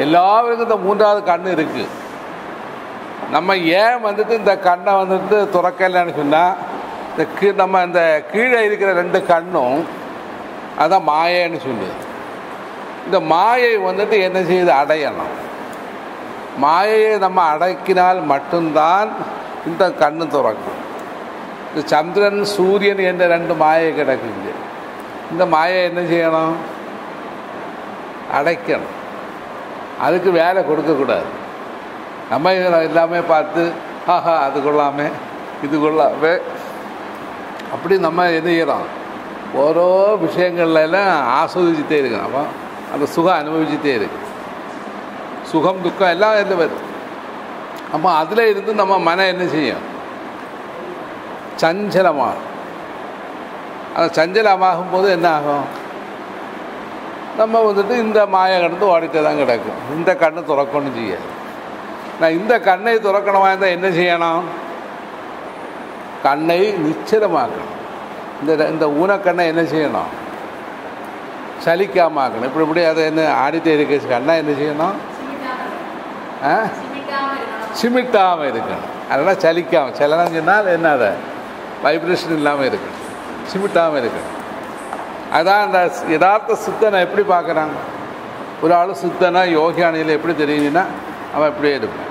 எல்லாருக்கும் இந்த மூன்றாவது கண் இருக்கு நம்ம ஏன் வந்துட்டு இந்த கண்ணை வந்துட்டு துறக்கலைன்னு சொன்னால் இந்த கீ நம்ம இந்த கீழே இருக்கிற ரெண்டு கண்ணும் அதான் மாயைன்னு சொல்லுது இந்த மாயை வந்துட்டு என்ன செய்யுது அடையணும் மாயையை நம்ம அடக்கினால் மட்டும்தான் இந்த கண்ணு துறக்கும் இந்த சந்திரன் சூரியன் என்ற ரெண்டு மாயை கிடக்குங்க இந்த மாயை என்ன செய்யணும் அடைக்கணும் அதுக்கு வேலை கொடுக்கக்கூடாது நம்ம இதை எல்லாமே பார்த்து ஆஹா அது கொள்ளாமே இது கொள்ளாமே அப்படி நம்ம என்ன செய்யறோம் ஓரோ விஷயங்கள்ல எல்லாம் ஆஸ்வதிச்சுட்டே இருக்கணும் அப்போ அந்த சுகம் அனுபவிச்சுட்டே இருக்கு சுகம் துக்கம் எல்லாம் இதில் வருது அப்போ அதில் இருந்து நம்ம மனம் என்ன செய்யும் சஞ்சலமாகும் அந்த சஞ்சலமாகும் போது என்ன ஆகும் நம்ம வந்துட்டு இந்த மாயை கடந்து ஓடிட்டே தான் கிடக்கும் இந்த கண்ணு துறக்கணும் செய்யாது நான் இந்த கண்ணை துறக்கணுமா இருந்தால் என்ன செய்யணும் கண்ணை நிச்சலமாக்கணும் இந்த இந்த ஊனக்கண்ணை என்ன செய்யணும் சலிக்காம ஆக்கணும் இப்படி இப்படி அதை என்ன ஆடிட்டே இருக்க கண்ணை என்ன செய்யணும் ஆ சிமிட்டாமல் இருக்கணும் அதெல்லாம் சலிக்காமல் சலனம் சொன்னால் என்ன அதை வைப்ரேஷன் இல்லாமல் இருக்கணும் சிமிட்டாமல் இருக்கணும் அதான் அந்த யதார்த்த சித்தனை எப்படி பார்க்குறாங்க ஒரு ஆள் சித்தனா யோகியானியில் எப்படி தெரியுதுன்னா அவன் இப்படியே இருப்பான்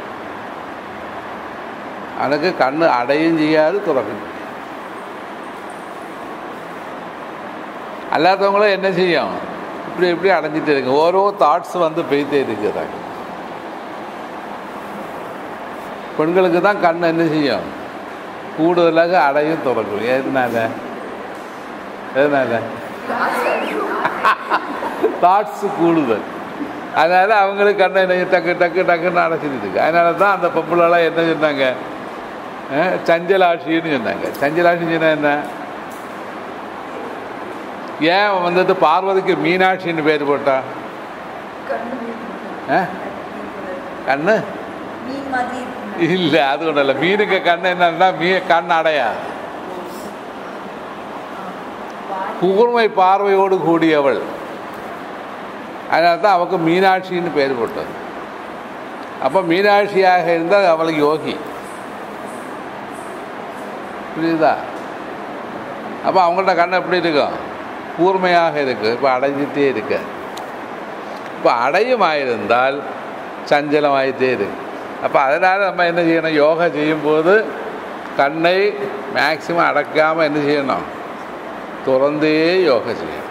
அவனுக்கு கண்ணு அடையும் செய்யாது துறக்கும் அல்லாதவங்களும் என்ன செய்யும் இப்படி இப்படி அடைஞ்சிட்டு இருக்கு ஓரோ தாட்ஸ் வந்து போய்த்தே இருக்கிறாங்க பெண்களுக்கு தான் கண் என்ன செய்யும் கூடுதலாக அடையும் துறக்கும் எதனால எதனால தாட்ஸ் கூடுதல் அதனால அவங்களுக்கு கண்ணை என்ன டக்கு டக்கு டக்குன்னு அடைச்சிட்டு இருக்கு அதனால தான் அந்த பொம்பளெல்லாம் என்ன சொன்னாங்க அஹ், சஞ்சலாட்சின்னு சொன்னாங்க சஞ்சலாட்சின்னு சொன்னா என்ன ஏன் வந்துட்டு பார்வதிக்கு மீனாட்சின்னு பேர் போட்டா அஹ்? கண்ணு மீன் மாதிரி இருக்குங்க. இல்லை அது ஒன்றும் இல்லை மீனுக்கு கண்ணு என்னன்னா மீ கண் அடையாது கூர்மை பார்வையோடு கூடியவள் அதனால தான் அவൾക്ക് மீனாட்சின்னு பேர் போட்டது அப்போ மீனாட்சியாக இருந்தால் அவளுக்கு யோகி புரியுதா அப்போ அவங்கள்ட்ட கண் எப்படி இருக்கும் கூர்மையாக இருக்கு இப்போ அடைஞ்சிட்டே இருக்கு இப்போ அடையுமாயிருந்தால் சஞ்சலமாயிட்டே இருக்கு அப்போ அதனால் நம்ம என்ன செய்யணும் யோகா செய்யும்போது கண்ணை மேக்சிமம் அடக்காமல் என்ன செய்யணும் திறந்தே யோகா செய்யணும்